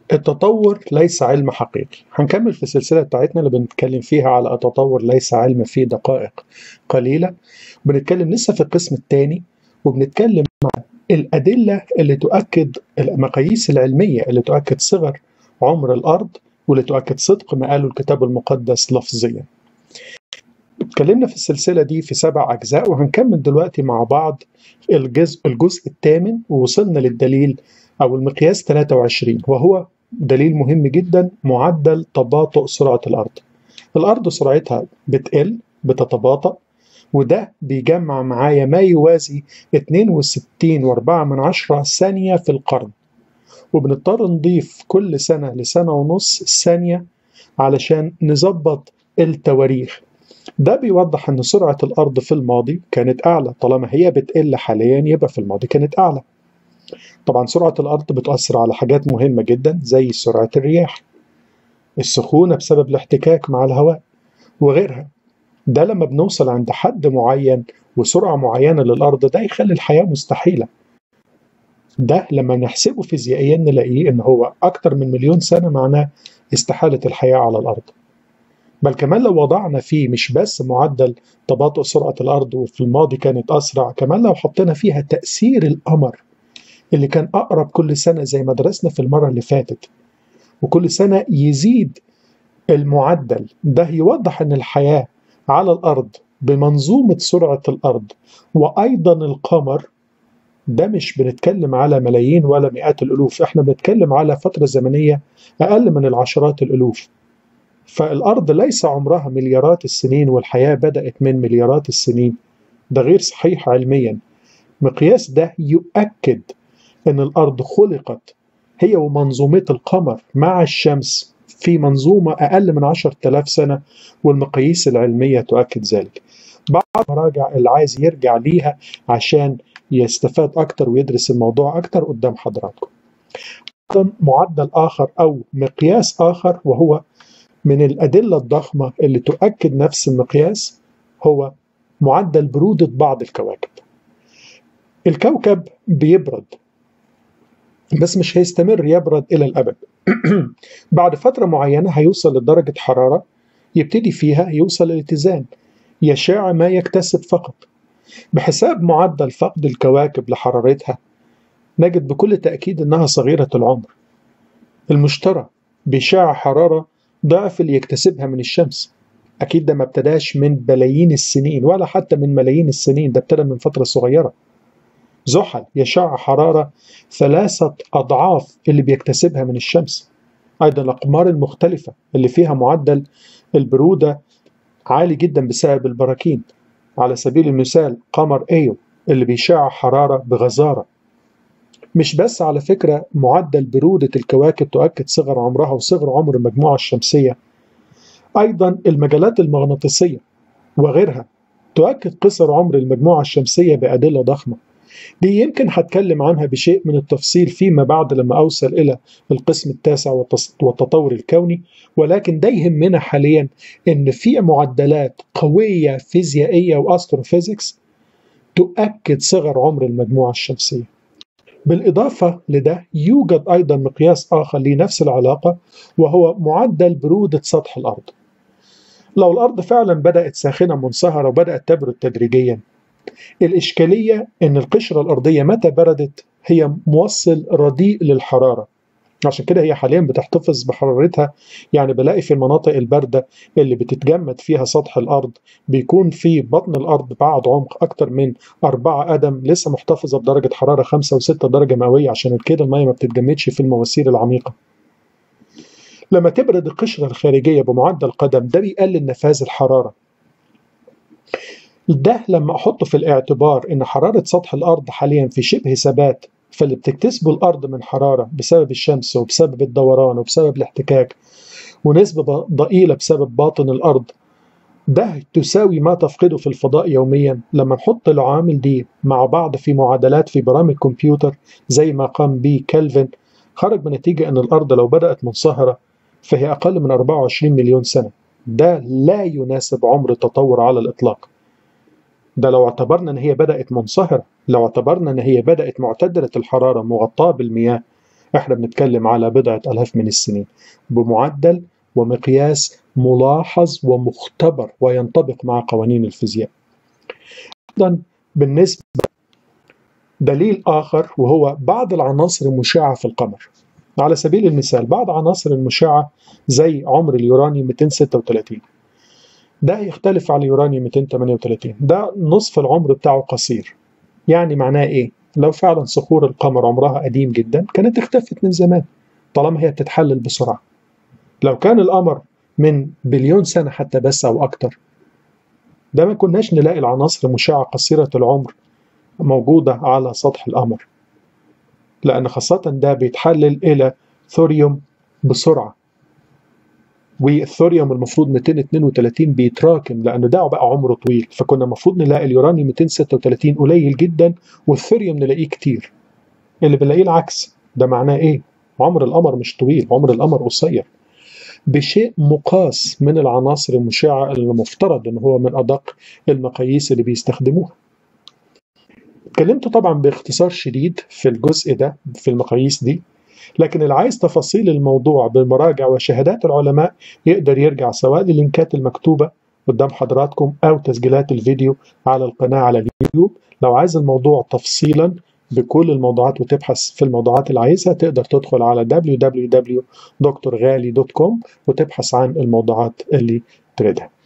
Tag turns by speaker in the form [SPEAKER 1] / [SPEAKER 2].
[SPEAKER 1] التطور ليس علم حقيقي هنكمل في السلسلة بتاعتنا اللي بنتكلم فيها على التطور ليس علم في دقائق قليلة بنتكلم لسه في القسم الثاني وبنتكلم مع الأدلة اللي تؤكد المقاييس العلمية اللي تؤكد صغر عمر الأرض واللي تؤكد صدق ما قاله الكتاب المقدس لفظيا اتكلمنا في السلسلة دي في سبع أجزاء وهنكمل دلوقتي مع بعض الجزء, الجزء الثامن ووصلنا للدليل أو المقياس 23 وهو دليل مهم جدا معدل تباطؤ سرعة الأرض الأرض سرعتها بتقل بتتباطأ وده بيجمع معايا ما يوازي 62.4 من عشرة ثانية في القرن وبنضطر نضيف كل سنة لسنة ونص ثانية علشان نظبط التواريخ ده بيوضح ان سرعة الارض في الماضي كانت اعلى طالما هي بتقل حاليا يبقى في الماضي كانت اعلى طبعا سرعة الارض بتؤثر على حاجات مهمة جدا زي سرعة الرياح السخونة بسبب الاحتكاك مع الهواء وغيرها ده لما بنوصل عند حد معين وسرعة معينة للأرض ده يخلي الحياة مستحيلة ده لما نحسبه فيزيائيا نلاقيه إن هو أكتر من مليون سنة معناه استحالة الحياة على الأرض بل كمان لو وضعنا فيه مش بس معدل تباطؤ سرعة الأرض وفي الماضي كانت أسرع كمان لو حطينا فيها تأثير القمر اللي كان أقرب كل سنة زي ما درسنا في المرة اللي فاتت وكل سنة يزيد المعدل ده يوضح أن الحياة على الأرض بمنظومة سرعة الأرض وأيضا القمر ده مش بنتكلم على ملايين ولا مئات الألوف احنا بنتكلم على فترة زمنية أقل من العشرات الألوف فالأرض ليس عمرها مليارات السنين والحياة بدأت من مليارات السنين ده غير صحيح علميا مقياس ده يؤكد أن الأرض خلقت هي ومنظومة القمر مع الشمس في منظومة أقل من عشر تلاف سنة والمقاييس العلمية تؤكد ذلك بعض المراجع اللي عايز يرجع ليها عشان يستفاد أكتر ويدرس الموضوع أكتر قدام حضراتكم أيضا معدل آخر أو مقياس آخر وهو من الأدلة الضخمة اللي تؤكد نفس المقياس هو معدل برودة بعض الكواكب الكوكب بيبرد بس مش هيستمر يبرد إلى الأبد بعد فترة معينة هيوصل لدرجة حرارة يبتدي فيها يوصل الاتزان يشع ما يكتسب فقط بحساب معدل فقد الكواكب لحرارتها نجد بكل تأكيد أنها صغيرة العمر المشتري بيشع حرارة ضعف اللي يكتسبها من الشمس أكيد ده ما ابتداش من بلايين السنين ولا حتى من ملايين السنين ده ابتدى من فترة صغيرة زحل يشع حرارة ثلاثة أضعاف اللي بيكتسبها من الشمس أيضا الأقمار المختلفة اللي فيها معدل البرودة عالي جدا بسبب البراكين على سبيل المثال قمر ايو اللي بيشع حرارة بغزارة مش بس على فكرة معدل برودة الكواكب تؤكد صغر عمرها وصغر عمر المجموعة الشمسية أيضا المجالات المغناطيسية وغيرها تؤكد قصر عمر المجموعة الشمسية بأدلة ضخمة دي يمكن هتكلم عنها بشيء من التفصيل فيما بعد لما أوصل إلى القسم التاسع والتطور الكوني ولكن ده يهمنا حاليا إن في معدلات قوية فيزيائية وأستروفيزيكس تؤكد صغر عمر المجموعة الشمسية بالإضافة لده يوجد أيضا مقياس آخر لنفس العلاقة وهو معدل برودة سطح الأرض لو الأرض فعلا بدأت ساخنة منصهرة وبدأت تبرد تدريجيا الإشكالية إن القشرة الأرضية متى بردت هي موصل رديء للحرارة عشان كده هي حاليا بتحتفظ بحرارتها يعني بلاقي في المناطق الباردة اللي بتتجمد فيها سطح الأرض بيكون في بطن الأرض بعد عمق أكتر من أربعة قدم لسه محتفظة بدرجة حرارة خمسة وستة درجة مئوية عشان كده المية ما بتتجمدش في المواسير العميقة لما تبرد القشرة الخارجية بمعدل قدم ده بيقلل نفاذ الحرارة ده لما أحطه في الاعتبار إن حرارة سطح الأرض حاليا في شبه ثبات فاللي بتكتسبه الأرض من حرارة بسبب الشمس وبسبب الدوران وبسبب الاحتكاك ونسبة ضئيلة بسبب باطن الأرض ده تساوي ما تفقده في الفضاء يوميا لما نحط العوامل دي مع بعض في معادلات في برامج كمبيوتر زي ما قام به كلفن خرج بنتيجة أن الأرض لو بدأت منصهرة فهي أقل من 24 مليون سنة ده لا يناسب عمر التطور على الإطلاق ده لو اعتبرنا ان هي بدأت منصهرة لو اعتبرنا ان هي بدأت معتدلة الحرارة مغطاة بالمياه احنا بنتكلم على بضعة ألاف من السنين بمعدل ومقياس ملاحظ ومختبر وينطبق مع قوانين الفيزياء أيضا بالنسبة دليل آخر وهو بعض العناصر المشعة في القمر على سبيل المثال بعض عناصر المشعة زي عمر اليورانيوم 236 ده يختلف عن اليورانيوم 238 ده نصف العمر بتاعه قصير يعني معناه ايه لو فعلا صخور القمر عمرها قديم جدا كانت اختفت من زمان طالما هي بتتحلل بسرعة لو كان القمر من بليون سنة حتى بس أو أكتر ده ما كناش نلاقي العناصر المشعة قصيرة العمر موجودة على سطح القمر لأن خاصة ده بيتحلل إلى ثوريوم بسرعة والثوريوم المفروض 232 بيتراكم لأنه ده بقى عمره طويل فكنا المفروض نلاقي اليورانيوم 236 قليل جدا والثوريوم نلاقيه كتير اللي بنلاقيه العكس ده معناه إيه؟ عمر القمر مش طويل عمر القمر قصير بشيء مقاس من العناصر المشعة اللي المفترض ان هو من ادق المقاييس اللي بيستخدموها اتكلمت طبعا باختصار شديد في الجزء ده في المقاييس دي لكن اللي عايز تفاصيل الموضوع بمراجع وشهادات العلماء يقدر يرجع سواء للينكات المكتوبة قدام حضراتكم أو تسجيلات الفيديو على القناة على اليوتيوب لو عايز الموضوع تفصيلا بكل الموضوعات وتبحث في الموضوعات اللي عايزها تقدر تدخل على www.drغالي.com وتبحث عن الموضوعات اللي تريدها